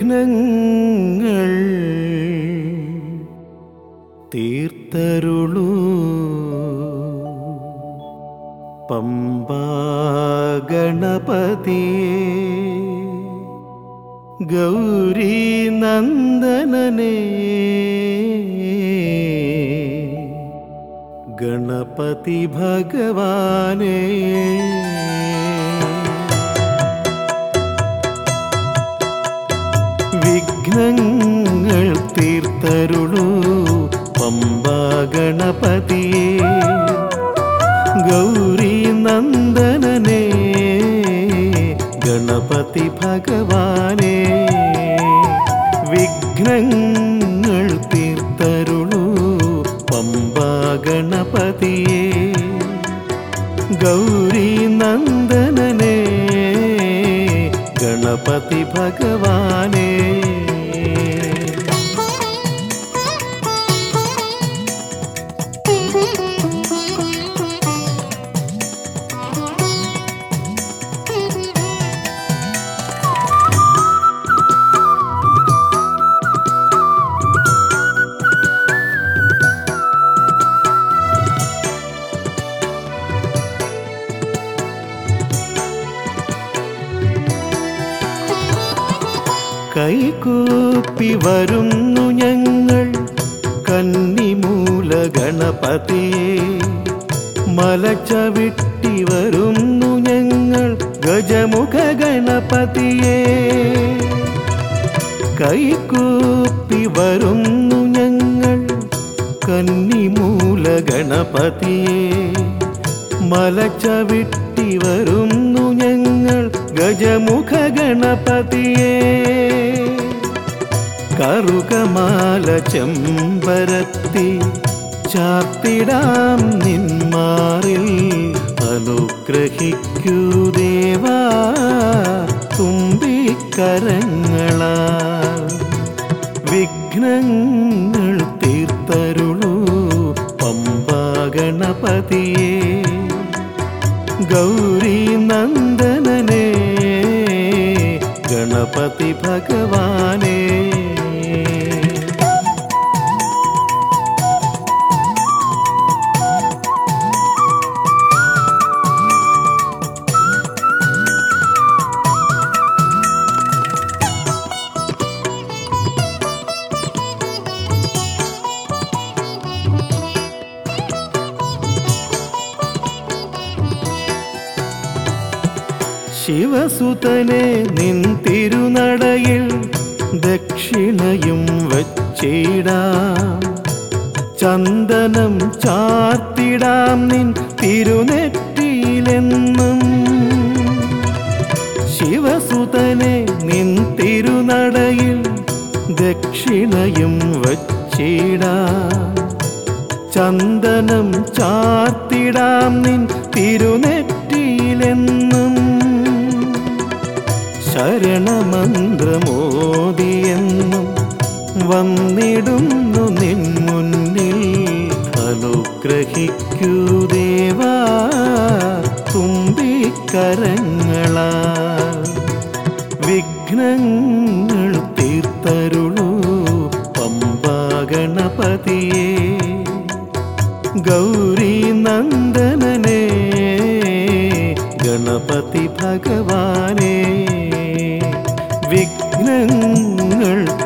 വിഘ്നങ്ങൾ തീർത്തരുളൂ പമ്പാ ഗണപതിയേ ഗൗരി നന്ദനനേ ഗണപതി ഭഗവാനേ വിഘ്നങ്ങൾ തീർത്തരുളൂ പമ്പ ഗണപതിയേ ഗൗരി നന്ദനനേ ഗണപതി ഭഗവാനേ വിഘ്നങ്ങൾ തീർത്തരുളൂ പമ്പ ഗണപതിയേ ഗൗരി നന്ദനനേ ഗണപതി ഭഗവാനേ കൈകൂപ്പി വരുന്നു ഞങ്ങൾ കന്നിമൂല ഗണപതിയെ മല ചവിട്ടി വരുന്നു ഞങ്ങൾ ഗജമുഖ ഗണപതിയെ കൈകൂപ്പി വരുന്നു ഞങ്ങൾ കന്നിമൂല ഗണപതിയെ മല ചവിട്ടി വരുന്നു ഞങ്ങൾ ഗജമുഖ ഗണപതിയെ കറുകമാല ചെമ്പരത്തി ചാത്തിടാം നിന്മാറിൽ അനുഗ്രഹിക്കൂ ദേവാ തുമ്പിക്കരങ്ങളാ വിഘ്നങ്ങൾ തീർത്തരുളൂ പമ്പാ ഗണപതിയേ ഗൗരി നന്ദനനേ ഗണപതി ഭഗവാനേ ശിവസുതനെ നിൻ തിരുനടയിൽ ദക്ഷിണയും വച്ചിടാം ചന്ദനം ചാർത്തിടാം നിൻ തിരുനെറ്റിയിലെന്നും ശിവസുതനെ നിൻ തിരുനടയിൽ ദക്ഷിണയും വച്ചിടാം ചന്ദനം ചാർത്തിടാം നിൻ തിരുനെറ്റിയിലെന്നും ശരണമന്ത്രമോദിയെന്നും വന്നിടുന്നു നിൻ മുന്നിൽ അനുഗ്രഹിക്കൂ ദേവാ തുമ്പിക്കരങ്ങളാ വിഘ്നങ്ങൾ തീർത്തരുളൂ പമ്പാ ഗണപതിയേ ഗൗരി നന്ദനനേ ഗണപതി ഭഗവാനേ വിഘ്നങ്ങൾ